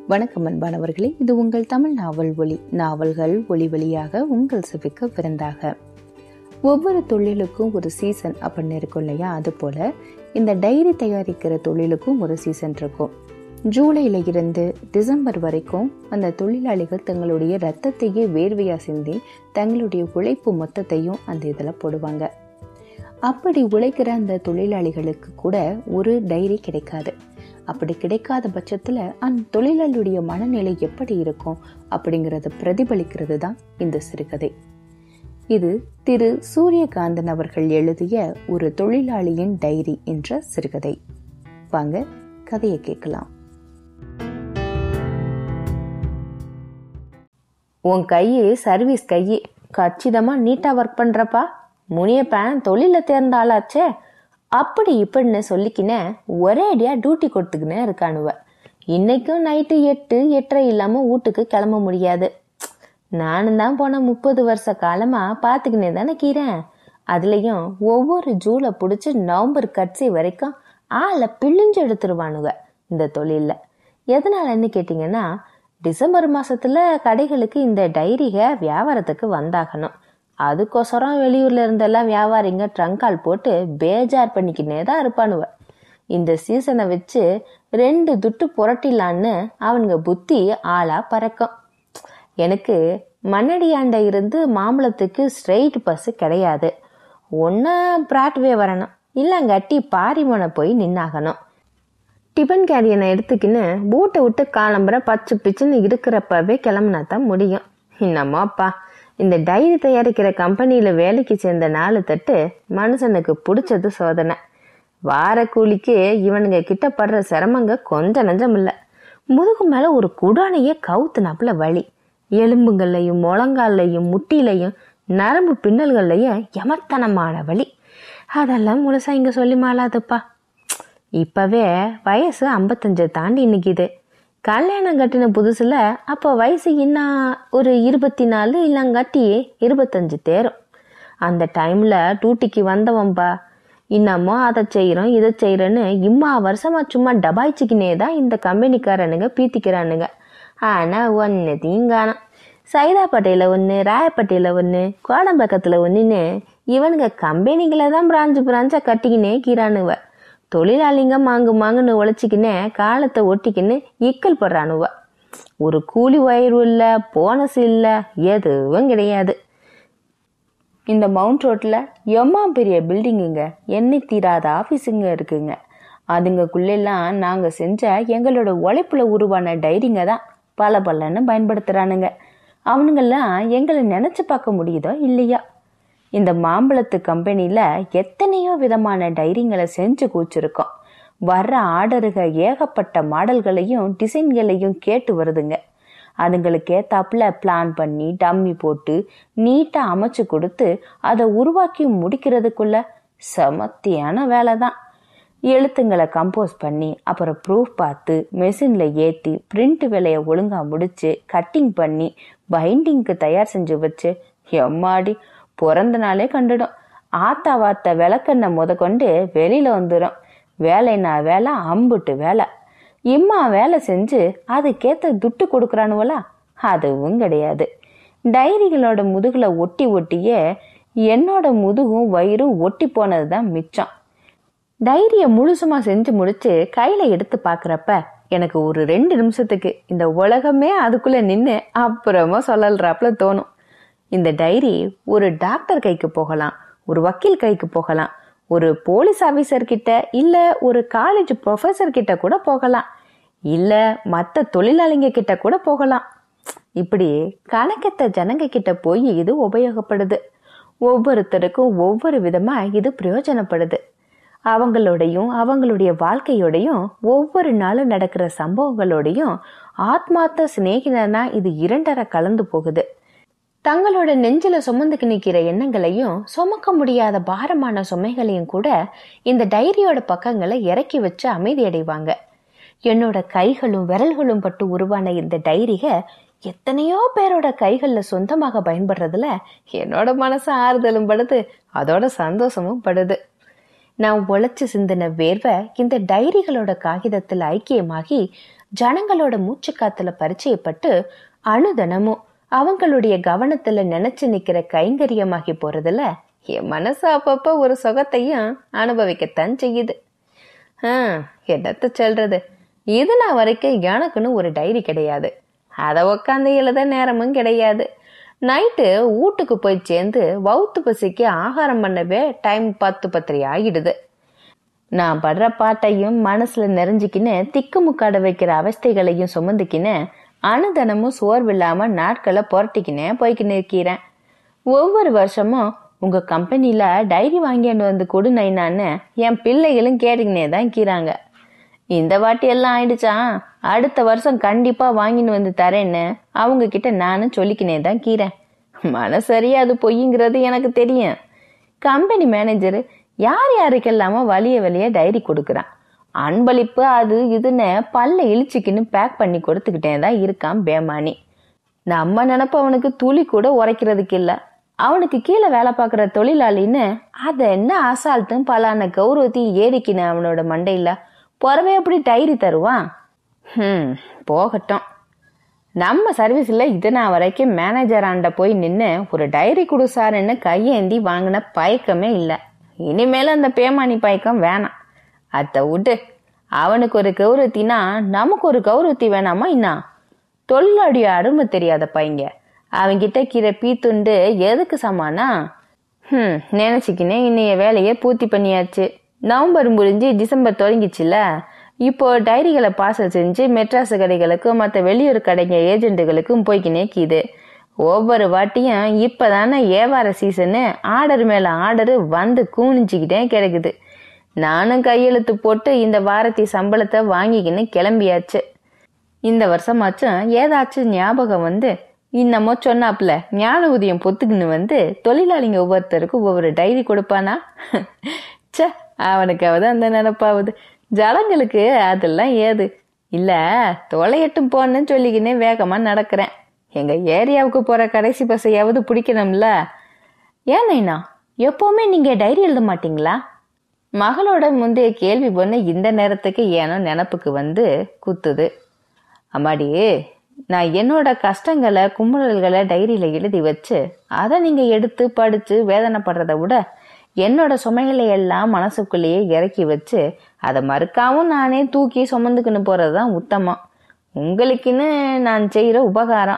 வணக்கம் அன்பானவர்களே இது உங்கள் தமிழ் நாவல் ஒளி நாவல்கள் ஒளி வழியாக உங்கள் செவிக்க விருந்தாக ஒவ்வொரு தொழிலுக்கும் ஒரு சீசன் அப்படின்னு இருக்கும் இல்லையா அது போல இந்த டைரி தயாரிக்கிற தொழிலுக்கும் ஒரு சீசன் இருக்கும் ஜூலையில இருந்து டிசம்பர் வரைக்கும் அந்த தொழிலாளிகள் தங்களுடைய ரத்தத்தையே வேர்வையா சிந்தி தங்களுடைய உழைப்பு மொத்தத்தையும் அந்த இதில் போடுவாங்க அப்படி உழைக்கிற அந்த தொழிலாளிகளுக்கு கூட ஒரு டைரி கிடைக்காது அப்படி கிடைக்காத பட்சத்தில் அந்த தொழிலாளியுடைய மனநிலை எப்படி இருக்கும் அப்படிங்கிறத பிரதிபலிக்கிறது தான் இந்த சிறுகதை இது திரு சூரியகாந்தன் அவர்கள் எழுதிய ஒரு தொழிலாளியின் டைரி என்ற சிறுகதை வாங்க கதையை கேட்கலாம் உன் கையே சர்வீஸ் கையே கச்சிதமா நீட்டா ஒர்க் பண்றப்பா முனியப்பன் தொழில தேர்ந்த ஆளாச்சே அப்படி இப்படின்னு சொல்லிக்கினே ஒரே அடியா டியூட்டி கொடுத்துக்கினே இருக்கானுவ இன்னைக்கும் நைட்டு எட்டு எட்டரை இல்லாம வீட்டுக்கு கிளம்ப முடியாது நானும் தான் போன முப்பது வருஷ காலமா பாத்துக்கினே தானே கீறேன் அதுலயும் ஒவ்வொரு ஜூலை பிடிச்சி நவம்பர் கட்சி வரைக்கும் ஆளை பிழிஞ்சு எடுத்துருவானுங்க இந்த தொழில்ல எதனாலன்னு கேட்டீங்கன்னா டிசம்பர் மாசத்துல கடைகளுக்கு இந்த டைரிக வியாபாரத்துக்கு வந்தாகணும் அதுக்கோசரம் வெளியூர்ல இருந்தெல்லாம் வியாபாரிங்க ட்ரங்கால் போட்டு பேஜார் பண்ணிக்கினே தான் இருப்பானுவ இந்த சீசனை வச்சு ரெண்டு துட்டு புரட்டிலான்னு அவனுங்க புத்தி ஆளா பறக்கும் எனக்கு மண்ணடியாண்ட இருந்து மாம்பழத்துக்கு ஸ்ட்ரெயிட் பஸ் கிடையாது ஒன்று பிராட்வே வரணும் இல்லைங்காட்டி பாரிமனை போய் நின்னாகணும் டிபன் கேரியனை எடுத்துக்கின்னு பூட்டை விட்டு காலம்புற பச்சு பிச்சுன்னு இருக்கிறப்பவே கிளம்புனா தான் முடியும் என்னம்மாப்பா இந்த டைரி தயாரிக்கிற கம்பெனியில் வேலைக்கு சேர்ந்த நாலு தட்டு மனுஷனுக்கு பிடிச்சது சோதனை வார கூலிக்கு இவனுங்க கிட்ட படுற சிரமங்க கொஞ்சம் நஞ்சம் இல்லை முதுகு மேலே ஒரு குடானையே கவுத்துனாப்புல வலி எலும்புங்கள்லையும் முழங்கால்லையும் முட்டிலையும் நரம்பு பின்னல்கள்லையும் எமத்தனமான வலி அதெல்லாம் முழுசா இங்கே சொல்லி மாளாதுப்பா இப்பவே வயசு ஐம்பத்தஞ்சு தாண்டி நிற்கிது கல்யாணம் கட்டின புதுசுல அப்போ வயசு இன்னும் ஒரு இருபத்தி நாலு இல்லங்காட்டி இருபத்தஞ்சு தேரும் அந்த டைம்ல டியூட்டிக்கு வந்தவன்பா இன்னமும் அதை செய்கிறோம் இதை செய்கிறோன்னு இம்மா வருஷமா சும்மா டபாய்ச்சிக்கினே தான் இந்த கம்பெனிக்காரனுங்க பீத்திக்கிறானுங்க ஆனால் ஒன்று தீங்கானம் சைதாப்பேட்டையில் ஒன்று ராயப்பேட்டையில் ஒன்று கோடம்பக்கத்தில் ஒன்றுன்னு இவனுங்க கம்பெனிகளை தான் பிராஞ்சு பிராஞ்சாக கட்டிக்கினே கீரானுவ தொழிலாளிங்க மாங்கு மாங்குன்னு உழைச்சிக்கினே காலத்தை ஒட்டிக்கின்னு இக்கல் படுறானுவ ஒரு கூலி உயர்வு இல்லை போனஸ் இல்லை எதுவும் கிடையாது இந்த மவுண்ட் ரோட்டில் எம்மா பெரிய பில்டிங்குங்க எண்ணி தீராத ஆஃபீஸுங்க இருக்குங்க அதுங்கக்குள்ளெல்லாம் நாங்கள் செஞ்ச எங்களோட உழைப்புல உருவான டைரிங்க தான் பல பலன்னு பயன்படுத்துகிறானுங்க அவனுங்கெல்லாம் எங்களை நினச்சி பார்க்க முடியுதோ இல்லையா இந்த மாம்பழத்து கம்பெனியில் எத்தனையோ விதமான டைரிங்களை செஞ்சு கூச்சிருக்கோம் வர்ற ஆர்டருக ஏகப்பட்ட மாடல்களையும் டிசைன்களையும் கேட்டு வருதுங்க அதுங்களுக்கு ஏத்தாப்புல பிளான் பண்ணி டம்மி போட்டு நீட்டாக அமைச்சு கொடுத்து அதை உருவாக்கி முடிக்கிறதுக்குள்ள சமத்தியான வேலை தான் எழுத்துங்களை கம்போஸ் பண்ணி அப்புறம் ப்ரூஃப் பார்த்து மெஷினில் ஏற்றி பிரிண்ட் வேலையை ஒழுங்காக முடித்து கட்டிங் பண்ணி பைண்டிங்க்கு தயார் செஞ்சு வச்சு எம்மாடி பிறந்த நாளே கண்டுடும் ஆத்தா வாத்த விளக்கெண்ணை முத கொண்டு வெளியில் வந்துடும் வேலைனா வேலை அம்புட்டு வேலை இம்மா வேலை செஞ்சு அதுக்கேற்ற துட்டு கொடுக்குறானுவலா அதுவும் கிடையாது டைரிகளோட முதுகுல ஒட்டி ஒட்டியே என்னோட முதுகும் வயிறும் ஒட்டி போனது தான் மிச்சம் டைரியை முழுசுமா செஞ்சு முடிச்சு கையில எடுத்து பார்க்குறப்ப எனக்கு ஒரு ரெண்டு நிமிஷத்துக்கு இந்த உலகமே அதுக்குள்ள நின்று அப்புறமா சொல்லல்றாப்புல தோணும் இந்த டைரி ஒரு டாக்டர் கைக்கு போகலாம் ஒரு வக்கீல் கைக்கு போகலாம் ஒரு போலீஸ் ஆபீசர் கிட்ட இல்ல ஒரு காலேஜ் ப்ரொஃபசர் கிட்ட கூட போகலாம் இல்ல மற்ற தொழிலாளிங்க கிட்ட கூட போகலாம் இப்படி கணக்கத்த ஜனங்க கிட்ட போய் இது உபயோகப்படுது ஒவ்வொருத்தருக்கும் ஒவ்வொரு விதமா இது பிரயோஜனப்படுது அவங்களோடையும் அவங்களுடைய வாழ்க்கையோடையும் ஒவ்வொரு நாளும் நடக்கிற சம்பவங்களோடையும் ஆத்மார்த்த சிநேகிதனா இது இரண்டரை கலந்து போகுது தங்களோட நெஞ்சில சுமந்துக்கு நிற்கிற எண்ணங்களையும் சுமக்க முடியாத பாரமான சுமைகளையும் கூட இந்த டைரியோட பக்கங்களை இறக்கி வச்சு அமைதி அடைவாங்க என்னோட கைகளும் விரல்களும் பட்டு உருவான இந்த டைரிக எத்தனையோ பேரோட கைகளில் சொந்தமாக பயன்படுறதுல என்னோட மனசு ஆறுதலும் படுது அதோட சந்தோஷமும் படுது நான் உழைச்சு சிந்தின வேர்வை இந்த டைரிகளோட காகிதத்தில் ஐக்கியமாகி ஜனங்களோட மூச்சு காத்துல பரிச்சயப்பட்டு அணுதனமும் அவங்களுடைய கவனத்துல நினைச்சு நிக்கிற கைங்கரியமாகி போறதுல என் மனசு அப்பப்ப ஒரு சுகத்தையும் அனுபவிக்கத்தான் செய்யுது ஆஹ் என்னத்த சொல்றது இது நான் வரைக்கும் எனக்குன்னு ஒரு டைரி கிடையாது அதை உக்காந்து எழுத நேரமும் கிடையாது நைட்டு வீட்டுக்கு போய் சேர்ந்து வவுத்து பசிக்கு ஆகாரம் பண்ணவே டைம் பத்து பத்திரி ஆகிடுது நான் படுற பாட்டையும் மனசுல நிறைஞ்சிக்கின்னு திக்குமுக்காட வைக்கிற அவஸ்தைகளையும் சுமந்துக்கின்னு அனுதனமும் சோர்வில்லாம நாட்களை புரட்டிக்கினே போய்க்கின்னு இருக்கிறேன் ஒவ்வொரு வருஷமும் உங்க கம்பெனில டைரி வாங்கிட்டு வந்து கொடு நைனான்னு என் பிள்ளைகளும் கேட்டுக்கினே தான் கீறாங்க இந்த வாட்டி எல்லாம் ஆயிடுச்சா அடுத்த வருஷம் கண்டிப்பா வாங்கின்னு வந்து தரேன்னு அவங்க கிட்ட நானும் சொல்லிக்கினே தான் கீறேன் மனசரியா அது பொய்ங்கிறது எனக்கு தெரியும் கம்பெனி மேனேஜர் யார் யாருக்கெல்லாமோ வலிய வலிய டைரி கொடுக்குறான் அன்பளிப்பு அது இதுன்னு பல்ல இழிச்சிக்கின்னு பேக் பண்ணி கொடுத்துக்கிட்டே தான் இருக்கான் பேமானி நம்ம நினப்பு அவனுக்கு துளி கூட உரைக்கிறதுக்கு இல்ல அவனுக்கு கீழே வேலை பார்க்குற தொழிலாளின்னு அதை என்ன அசால்ட்டும் பலான கௌரவத்தையும் ஏறிக்கின அவனோட மண்டையில புறவே எப்படி டைரி தருவான் ஹம் போகட்டும் நம்ம சர்வீஸில் இது நான் வரைக்கும் மேனேஜர் ஆண்ட போய் நின்று ஒரு டைரி கொடு சாருன்னு கையேந்தி வாங்கின பயக்கமே இல்லை இனிமேல் அந்த பேமானி பயக்கம் வேணாம் அதை விட்டு அவனுக்கு ஒரு கௌரவத்தினா நமக்கு ஒரு கௌரவத்தி வேணாமா இன்னா தொழிலாளிய அருமை தெரியாத பையங்க அவன்கிட்ட கீரை பீத்துண்டு எதுக்கு சமானா ஹம் நினைச்சுக்கினே இன்னைய வேலையை பூர்த்தி பண்ணியாச்சு நவம்பர் முடிஞ்சு டிசம்பர் தொடங்கிச்சுல இப்போ டைரிகளை பார்சல் செஞ்சு மெட்ராஸ் கடைகளுக்கும் மற்ற வெளியூர் கடைங்க ஏஜென்ட்டுகளுக்கும் போய்க்கினே கீது ஒவ்வொரு வாட்டியும் இப்பதானே வியாபார சீசனு ஆர்டர் மேல ஆர்டர் வந்து கூணிச்சுக்கிட்டே கிடைக்குது நானும் கையெழுத்து போட்டு இந்த வாரத்தி சம்பளத்தை வாங்கிக்கின்னு கிளம்பியாச்சு இந்த வருஷமாச்சும் ஏதாச்சும் ஞாபகம் வந்து இன்னமோ சொன்னாப்ல ஞான உதயம் பொத்துக்குன்னு வந்து தொழிலாளிங்க ஒவ்வொருத்தருக்கும் ஒவ்வொரு டைரி கொடுப்பானா ச்சே அவனுக்காவது அந்த நினப்பாவது ஜனங்களுக்கு அதெல்லாம் ஏது இல்ல தொலையட்டும் போன்னு சொல்லிக்கினே வேகமா நடக்கிறேன் எங்க ஏரியாவுக்கு போற கடைசி பஸ்ஸையாவது பிடிக்கணும்ல ஏன் நைனா எப்பவுமே நீங்க டைரி எழுத மாட்டீங்களா மகளோட முந்தைய கேள்வி பொண்ணு இந்த நேரத்துக்கு ஏனோ நினப்புக்கு வந்து குத்துது அம்மாடி நான் என்னோட கஷ்டங்களை குமுறல்களை டைரியில எழுதி வச்சு அதை நீங்க எடுத்து படிச்சு வேதனைப்படுறத விட என்னோட சுமைகளை எல்லாம் மனசுக்குள்ளேயே இறக்கி வச்சு அதை மறுக்காவும் நானே தூக்கி சுமந்துக்கின்னு போறதுதான் உத்தமம் உங்களுக்குன்னு நான் செய்யற உபகாரம்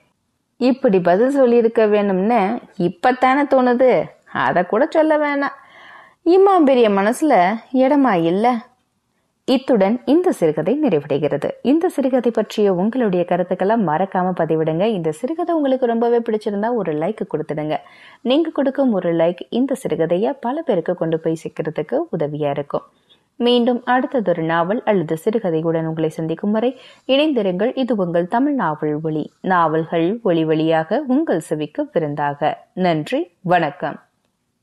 இப்படி பதில் சொல்லியிருக்க வேணும்னு இப்பத்தானே தோணுது அதை கூட சொல்ல வேணாம் இம்மா பெரிய மனசுல இடமா இல்ல இத்துடன் இந்த சிறுகதை நிறைவடைகிறது இந்த சிறுகதை பற்றிய உங்களுடைய கருத்துக்களை மறக்காம பதிவிடுங்க இந்த சிறுகதை உங்களுக்கு ரொம்பவே பிடிச்சிருந்தா ஒரு லைக் கொடுத்துடுங்க நீங்க கொடுக்கும் ஒரு லைக் இந்த சிறுகதையை பல பேருக்கு கொண்டு போய் சேர்க்கறதுக்கு உதவியா இருக்கும் மீண்டும் அடுத்ததொரு நாவல் அல்லது சிறுகதையுடன் உங்களை சந்திக்கும் வரை இணைந்திருங்கள் இது உங்கள் தமிழ் நாவல் ஒளி நாவல்கள் ஒளி வழியாக உங்கள் செவிக்கு விருந்தாக நன்றி வணக்கம்